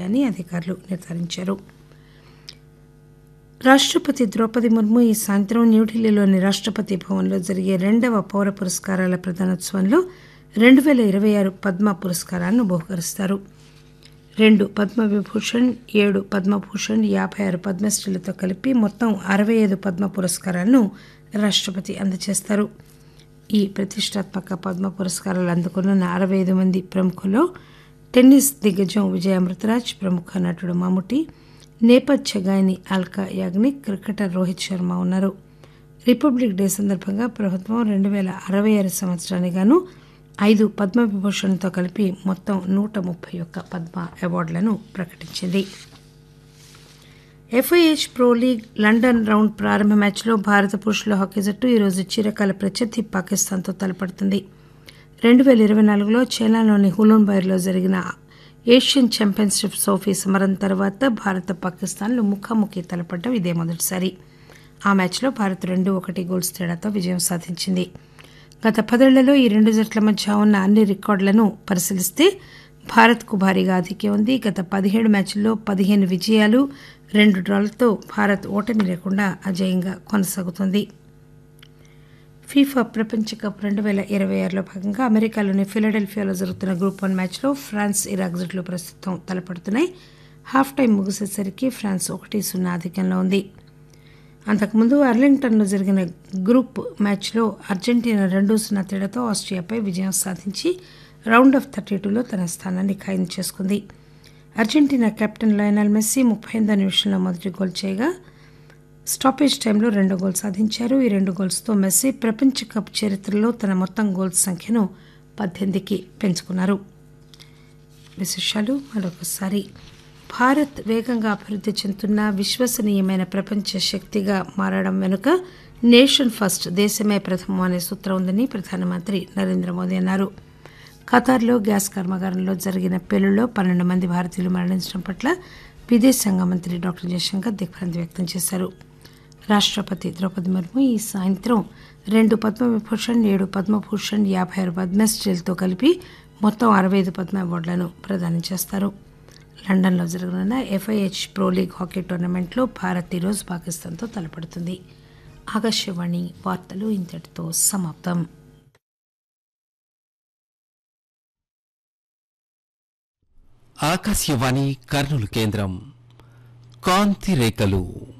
ఉంటాయని అధికారులు నిర్ధారించారు రాష్టపతి ద్రౌపది ముర్ము ఈ సాయంత్రం న్యూఢిల్లీలోని రాష్టపతి భవన్లో జరిగే రెండవ పౌర పురస్కారాల ప్రదానోత్సవంలో రెండు పేల ఇరవై ఆరు పద్మ పురస్కారాలను బహుకరిస్తారు రెండు పద్మవిభూషణ్ ఏడు పద్మభూషణ్ యాభై ఆరు పద్మశ్రీలతో కలిపి మొత్తం అరవై ఐదు పద్మ పురస్కారాలను రాష్టపతి అందజేస్తారు ఈ ప్రతిష్టాత్మక పద్మ పురస్కారాలు అందుకున్న అరవై ఐదు మంది ప్రముఖుల్లో టెన్నిస్ దిగ్గజం విజయ అమృతరాజ్ ప్రముఖ నటుడు మమ్ముటి నేపథ్య గాయని అల్కా యాగ్నిక్ క్రికెటర్ రోహిత్ శర్మ ఉన్నారు రిపబ్లిక్ డే సందర్భంగా ప్రభుత్వం రెండు పేల అరవై ఆరు సంవత్సరానికి గాను ఐదు పద్మవిభూషణ్తో కలిపి మొత్తం నూట ముప్పై ఒక్క పద్మ అవార్డులను ప్రకటించింది FIH pro league London round ప్రారంభ మ్యాచ్లో భారత పురుషుల హాకీ జట్టు ఈరోజు చిరకాల ప్రత్యర్థి పాకిస్తాన్తో తలపడుతుంది రెండు పేల ఇరవై నాలుగులో చైనాలోని హులూన్బైర్లో జరిగిన ఏషియన్ ఛాంపియన్షిప్ ట్రోఫీ సమరం తర్వాత భారత పాకిస్తాన్లు ముఖాముఖి తలపడడం ఇదే మొదటిసారి ఆ మ్యాచ్లో భారత్ రెండు ఒకటి గోల్స్ తేడాతో విజయం సాధించింది గత పదేళ్లలో ఈ రెండు జట్ల మధ్య ఉన్న అన్ని రికార్డులను పరిశీలిస్తే భారత్కు భారీగా ఆధిక్యం ఉంది గత పదిహేడు మ్యాచ్ల్లో పదిహేను విజయాలు రెండు డ్రాలతో భారత్ ఓటమి లేకుండా అజేయంగా కొనసాగుతోంది ఫీఫా ప్రపంచ కప్ రెండు పేల ఇరవై ఆరులో భాగంగా అమెరికాలోని ఫిలడెల్ఫియాలో జరుగుతున్న గ్రూప్ వన్ మ్యాచ్లో ఫ్రాన్స్ ఇరాక్ జట్లు ప్రస్తుతం తలపడుతున్నాయి హాఫ్ టైం ముగిసేసరికి ఫ్రాన్స్ ఒకటి సున్నా ఆధిక్యంలో ఉంది అంతకుముందు అర్లింగ్టన్లో జరిగిన గ్రూప్ మ్యాచ్లో అర్జెంటీనా రెండు సున్నా తేడాతో ఆస్ట్రియాపై విజయం సాధించి రౌండ్ ఆఫ్ థర్టీ టూలో తన స్థానాన్ని ఖాయం చేసుకుంది అర్జెంటీనా కెప్టెన్ లయనల్ మెస్సీ ముప్పై ఎనిమిదో నిమిషంలో మొదటి గోల్ చేయగా స్టాపేజ్ టైంలో రెండో గోల్ సాధించారు ఈ రెండు గోల్స్తో మెస్సీ ప్రపంచ కప్ చరిత్రలో తన మొత్తం గోల్స్ సంఖ్యను పద్దెనిమిదికి పెంచుకున్నారు విశేషాలు మరొకసారి భారత్ వేగంగా అభివృద్ధి చెందుతున్న విశ్వసనీయమైన ప్రపంచ శక్తిగా మారడం వెనుక నేషన్ ఫస్ట్ దేశమే ప్రథమం అనే సూత్రం ఉందని ప్రధానమంత్రి నరేంద్ర మోదీ అన్నారు ఖతార్లో గ్యాస్ కర్మాగారంలో జరిగిన పేలుళ్లో పన్నెండు మంది భారతీయులు మరణించడం పట్ల విదేశాంగ మంత్రి డాక్టర్ జయశంకర్ దిగ్భ్రాంతి వ్యక్తం చేశారు రాష్టపతి ద్రౌపది ముర్ము ఈ సాయంత్రం రెండు పద్మవిభూషణ్ ఏడు పద్మభూషణ్ యాభై ఆరు పద్మశ్రీలతో కలిపి మొత్తం అరవై ఐదు పద్మ అవార్డులను ప్రదానం చేస్తారు లండన్లో జరగనున్న ఎఫ్ఐహెచ్ ప్రో లీగ్ హాకీ టోర్నమెంట్లో భారత్ ఈరోజు పాకిస్తాన్తో తలపడుతుంది ఆకాశవాణి వార్తలు ఇంతటితో సమాప్తం ఆకాశవాణి కర్నూలు కేంద్రం కాంతి రేఖలు